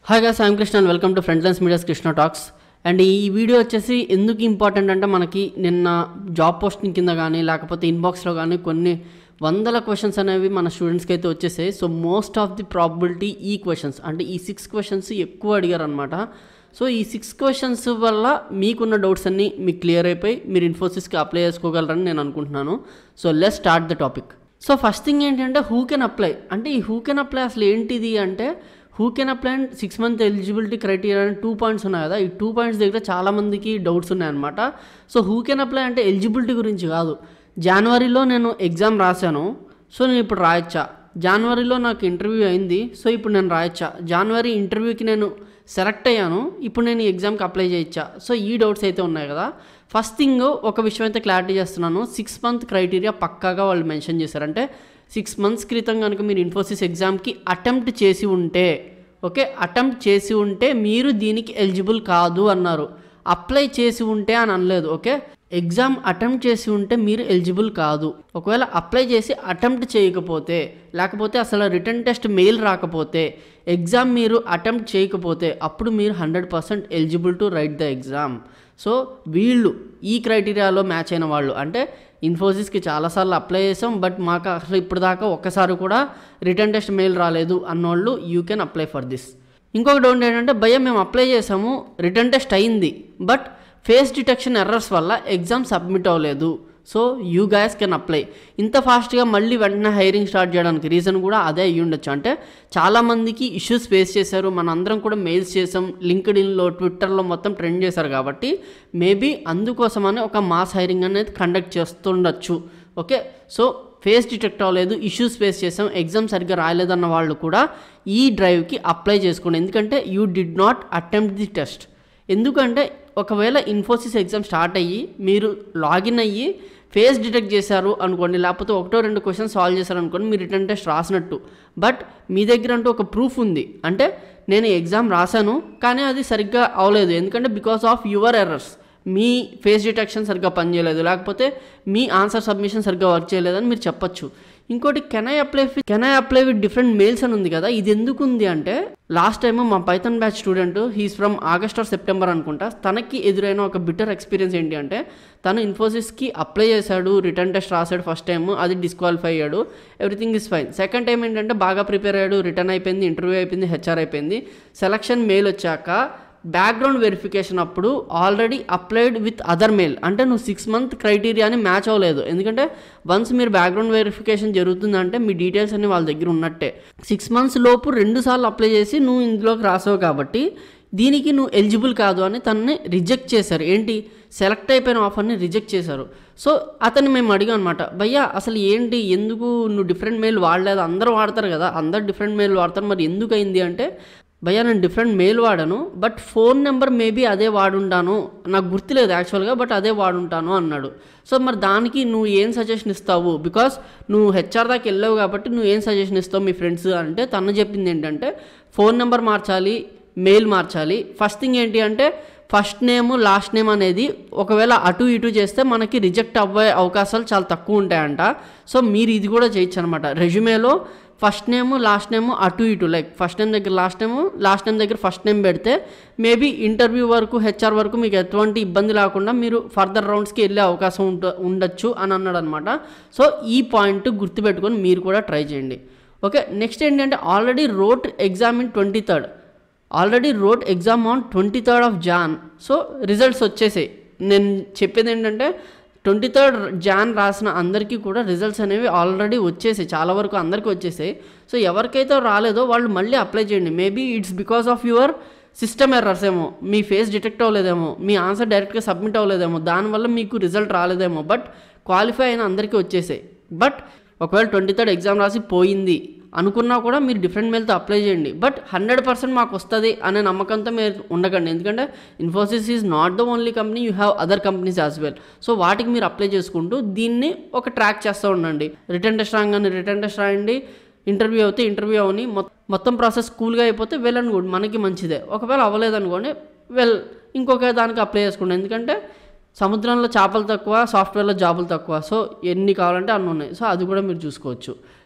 hi guys I'm Krishna and welcome to ఫ్రెండ్లెన్స్ medias Krishna talks and ఈ video వచ్చేసి ఎందుకు ఇంపార్టెంట్ అంటే మనకి నిన్న జాబ్ పోస్టింగ్ కింద కానీ లేకపోతే ఇన్బాక్స్లో కానీ కొన్ని వందల క్వశ్చన్స్ అనేవి మన స్టూడెంట్స్కి అయితే వచ్చేసాయి so most of the probability ఈ క్వశ్చన్స్ అంటే ఈ సిక్స్ క్వశ్చన్స్ ఎక్కువ అడిగారు అనమాట సో ఈ సిక్స్ క్వశ్చన్స్ వల్ల మీకున్న డౌట్స్ అన్నీ మీకు క్లియర్ అయిపోయి మీరు ఇన్ఫోసిస్కి అప్లై చేసుకోగలరని నేను అనుకుంటున్నాను so let's start the topic so first thing ఏంటంటే హూ కెన్ అప్లై అంటే ఈ హూ కెన్ అప్లై అసలు ఏంటిది అంటే who can apply and six month eligibility criteria అని టూ పాయింట్స్ ఉన్నాయి కదా ఈ టూ పాయింట్స్ దగ్గర చాలామందికి డౌట్స్ ఉన్నాయన్నమాట సో హూ కెన్ అప్లై అంటే ఎలిజిబిలిటీ గురించి కాదు జనవరిలో నేను ఎగ్జామ్ రాశాను సో నేను ఇప్పుడు రాయొచ్చా జనవరిలో నాకు ఇంటర్వ్యూ అయింది సో ఇప్పుడు నేను రాయొచ్చా జనవరి ఇంటర్వ్యూకి నేను సెలెక్ట్ అయ్యాను ఇప్పుడు నేను ఈ ఎగ్జామ్కి అప్లై చేయొచ్చా సో ఈ డౌట్స్ అయితే ఉన్నాయి కదా ఫస్ట్ థింగ్ ఒక విషయం అయితే క్లారిటీ చేస్తున్నాను సిక్స్ మంత్ క్రైటీరియా పక్కాగా వాళ్ళు మెన్షన్ చేశారు అంటే సిక్స్ మంత్స్ క్రితం కనుక మీరు ఇన్ఫోసిస్ ఎగ్జామ్కి అటెంప్ట్ చేసి ఉంటే ఓకే అటెంప్ట్ చేసి ఉంటే మీరు దీనికి ఎలిజిబుల్ కాదు అన్నారు అప్లై చేసి ఉంటే అని అనలేదు ఓకే ఎగ్జామ్ అటెంప్ట్ చేసి ఉంటే మీరు ఎలిజిబుల్ కాదు ఒకవేళ అప్లై చేసి అటెంప్ట్ చేయకపోతే లేకపోతే అసలు రిటర్న్ టెస్ట్ మెయిల్ రాకపోతే ఎగ్జామ్ మీరు అటెంప్ట్ చేయకపోతే అప్పుడు మీరు hundred percent eligible to write the exam so వీళ్ళు ఈ క్రైటీరియాలో మ్యాచ్ అయిన వాళ్ళు అంటే ఇన్ఫోసిస్కి చాలాసార్లు అప్లై చేసాం బట్ మాకు అసలు ఇప్పుడు దాకా ఒక్కసారి కూడా రిటర్న్ టెస్ట్ మెయిల్ రాలేదు అన్నోళ్ళు you can apply for this ఇంకొక డౌట్ ఏంటంటే భయ్య మేము అప్లై చేసాము రిటర్న్ టెస్ట్ అయింది బట్ ఫేస్ డిటెక్షన్ ఎర్రర్స్ వల్ల ఎగ్జామ్ సబ్మిట్ అవ్వలేదు so you guys can apply ఇంత ఫాస్ట్గా మళ్ళీ వెంటనే హైరింగ్ స్టార్ట్ చేయడానికి రీజన్ కూడా అదే అయ్యి ఉండొచ్చు అంటే చాలామందికి ఇష్యూస్ ఫేస్ చేశారు మన అందరం కూడా మెయిల్స్ చేసాం లింక్డ్ ఇన్లో ట్విట్టర్లో మొత్తం ట్రెండ్ చేశారు కాబట్టి మేబీ అందుకోసమని ఒక మాస్ హైరింగ్ అనేది కండక్ట్ చేస్తుండొచ్చు ఓకే సో ఫేస్ డిటెక్ట్ అవ్వలేదు ఇష్యూస్ ఫేస్ చేసాం ఎగ్జామ్ సరిగ్గా రాయలేదన్న వాళ్ళు కూడా ఈ డ్రైవ్కి అప్లై చేసుకోండి ఎందుకంటే you did not attempt the test ఎందుకంటే ఒకవేళ ఇన్ఫోసిస్ ఎగ్జామ్ స్టార్ట్ అయ్యి మీరు లాగిన్ అయ్యి ఫేస్ డిటెక్ట్ చేశారు అనుకోండి లేకపోతే ఒకటో రెండు క్వశ్చన్స్ సాల్వ్ చేశారు అనుకోండి మీరు రిటర్న్ టెస్ట్ రాసినట్టు బట్ మీ దగ్గర అంటూ ఒక ప్రూఫ్ ఉంది అంటే నేను ఎగ్జామ్ రాశాను కానీ అది సరిగ్గా అవ్వలేదు ఎందుకంటే బికాస్ ఆఫ్ యువర్ ఎర్రర్స్ మీ ఫేస్ డిటెక్షన్ సరిగ్గా పనిచేయలేదు లేకపోతే మీ ఆన్సర్ సబ్మిషన్ సరిగ్గా వర్క్ చేయలేదని మీరు చెప్పొచ్చు ఇంకోటి can I apply can I apply with different mails అని ఉంది కదా ఇది ఎందుకు ఉంది అంటే లాస్ట్ టైం మా python batch student he's from August or September అనుకుంటా తనకి ఎదురైన ఒక బిటర్ ఎక్స్పీరియన్స్ ఏంటి అంటే తను ఇన్ఫోసిస్కి అప్లై చేశాడు రిటర్న్ టెస్ట్ రాశాడు ఫస్ట్ టైం అది డిస్క్వాలిఫై అయ్యాడు everything is fine second time ఏంటంటే బాగా ప్రిపేర్ అయ్యాడు రిటర్న్ అయిపోయింది ఇంటర్వ్యూ అయిపోయింది హెచ్ఆర్ అయిపోయింది సెలక్షన్ మెయిల్ వచ్చాక బ్యాక్గ్రౌండ్ వెరిఫికేషన్ అప్పుడు already applied with other mail అంటే నువ్వు సిక్స్ మంత్ క్రైటీరియాని మ్యాచ్ అవ్వలేదు ఎందుకంటే వన్స్ మీరు బ్యాక్గ్రౌండ్ వెరిఫికేషన్ జరుగుతుందంటే మీ డీటెయిల్స్ అన్ని వాళ్ళ దగ్గర ఉన్నట్టే సిక్స్ మంత్స్ లోపు రెండు సార్లు అప్లై చేసి నువ్వు ఇందులోకి రాసావు కాబట్టి దీనికి నువ్వు ఎలిజిబుల్ కాదు అని తనని రిజెక్ట్ చేశారు ఏంటి సెలెక్ట్ అయిపోయిన ఆఫర్ని రిజెక్ట్ చేశారు సో అతన్ని మేము అడిగాం అనమాట భయ్యా అసలు ఏంటి ఎందుకు నువ్వు డిఫరెంట్ మెయిల్ వాడలేదు అందరూ వాడతారు కదా అందరు డిఫరెంట్ మెయిల్ వాడతారు మరి ఎందుకు అయింది అంటే భయ్యా నేను డిఫరెంట్ మెయిల్ వాడాను బట్ ఫోన్ నెంబర్ మేబీ అదే వాడుంటాను నాకు గుర్తులేదు యాక్చువల్గా బట్ అదే వాడుంటాను అన్నాడు సో మరి దానికి నువ్వు ఏం సజెషన్ ఇస్తావు బికాస్ నువ్వు హెచ్ఆర్ దాకా వెళ్ళావు కాబట్టి నువ్వు ఏం సజెషన్ ఇస్తావు మీ ఫ్రెండ్స్ అంటే తను చెప్పింది ఏంటంటే ఫోన్ నెంబర్ మార్చాలి మెయిల్ మార్చాలి ఫస్ట్ థింగ్ ఏంటి అంటే ఫస్ట్ నేమ్ లాస్ట్ నేమ్ అనేది ఒకవేళ అటు ఇటు చేస్తే మనకి రిజెక్ట్ అవ్వే అవకాశాలు చాలా తక్కువ ఉంటాయంట సో మీరు ఇది కూడా చేయొచ్చు అనమాట రెజ్యూమేలో ఫస్ట్ నేమ్ లాస్ట్ నేమ్ అటు ఇటు లైక్ ఫస్ట్ నేమ్ దగ్గర లాస్ట్ నేమ్ లాస్ట్ నేమ్ దగ్గర ఫస్ట్ నేమ్ పెడితే మేబీ ఇంటర్వ్యూ వరకు హెచ్ఆర్ వరకు మీకు ఎటువంటి ఇబ్బంది లేకుండా మీరు ఫర్దర్ రౌండ్స్కి వెళ్ళే అవకాశం ఉంట ఉండొచ్చు అని అన్నాడు అనమాట సో ఈ పాయింట్ గుర్తుపెట్టుకొని మీరు కూడా ట్రై చేయండి ఓకే నెక్స్ట్ ఏంటంటే already wrote exam in twenty third already wrote exam on twenty third of Jan so results వచ్చేసాయి నేను చెప్పేది ఏంటంటే ట్వంటీ థర్డ్ జాన్ రాసిన అందరికీ కూడా రిజల్ట్స్ అనేవి ఆల్రెడీ వచ్చేసాయి చాలా వరకు అందరికీ వచ్చేసాయి సో ఎవరికైతే రాలేదో వాళ్ళు మళ్ళీ అప్లై చేయండి maybe it's because of your system errors ఏమో మీ ఫేస్ డిటెక్ట్ అవ్వలేదేమో మీ ఆన్సర్ డైరెక్ట్గా సబ్మిట్ అవ్వలేదేమో దానివల్ల మీకు రిజల్ట్ రాలేదేమో బట్ క్వాలిఫై అయిన అందరికీ వచ్చేసాయి బట్ ఒకవేళ ట్వంటీ థర్డ్ ఎగ్జామ్ రాసి పోయింది అనుకున్నా కూడా మీరు డిఫరెంట్ మెయిల్తో అప్లై చేయండి బట్ హండ్రెడ్ పర్సెంట్ మాకు వస్తుంది అనే నమ్మకంతో మీరు ఉండకండి ఎందుకంటే Infosys is not the only company you have other companies as well so వాటికి మీరు అప్లై చేసుకుంటూ దీన్ని ఒక ట్రాక్ చేస్తూ ఉండండి రిటర్న్ టెస్ట్ రాగానే రిటర్న్ టెస్ట్ రాయండి ఇంటర్వ్యూ అవుతే ఇంటర్వ్యూ అవని మొత్తం ప్రాసెస్ కూల్గా అయిపోతే వెల్ అండ్ గుడ్ మనకి మంచిదే ఒకవేళ అవ్వలేదనుకోండి వెల్ ఇంకొక దానికి అప్లై చేసుకోండి ఎందుకంటే సముద్రంలో చేపలు తక్కువ సాఫ్ట్వేర్లో జాబులు తక్కువ సో ఎన్ని కావాలంటే అన్ని ఉన్నాయి సో అది కూడా మీరు చూసుకోవచ్చు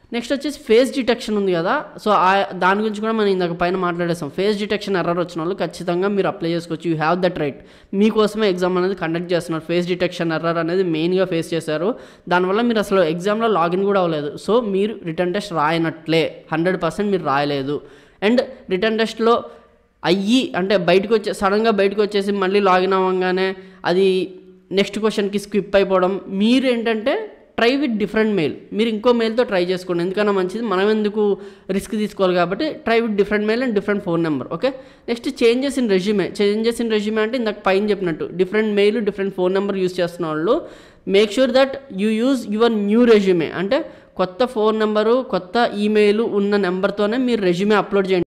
నెక్స్ట్ వచ్చేసి ఫేస్ డిటెక్షన్ ఉంది కదా సో ఆ దాని గురించి కూడా మనం ఇందాక పైన మాట్లాడేస్తాం ఫేస్ డిటెక్షన్ ఎర్రర్ వచ్చిన వాళ్ళు ఖచ్చితంగా మీరు అప్లై చేసుకోవచ్చు యూ హ్యావ్ దట్ రైట్ మీకోసమే ఎగ్జామ్ అనేది కండక్ట్ చేస్తున్నారు ఫేస్ డిటెక్షన్ ఎర్రర్ అనేది మెయిన్గా ఫేస్ చేశారు దానివల్ల మీరు అసలు ఎగ్జామ్లో లాగిన్ కూడా అవ్వలేదు సో మీరు రిటర్న్ టెస్ట్ రాయనట్లే హండ్రెడ్ పర్సెంట్ మీరు రాయలేదు అండ్ రిటర్న్ టెస్ట్లో అయ్యి అంటే బయటకు వచ్చే సడన్గా బయటకు వచ్చేసి మళ్ళీ లాగిన్ అవ్వగానే అది నెక్స్ట్ క్వశ్చన్కి స్కిప్ అయిపోవడం మీరు ఏంటంటే ట్రై విత్ డిఫరెంట్ మెయిల్ మీరు ఇంకో మెయిల్తో ట్రై చేసుకోండి ఎందుకన్నా మంచిది మనం ఎందుకు రిస్క్ తీసుకోవాలి కాబట్టి try with different mail and different phone number okay next changes in resume changes in resume అంటే ఇందాక పైన చెప్పినట్టు different mail different phone number use చేస్తున్న వాళ్ళు make sure that you use your new resume అంటే కొత్త ఫోన్ నెంబరు కొత్త email ఉన్న నెంబర్తోనే మీరు రెజ్యూమే అప్లోడ్ చేయండి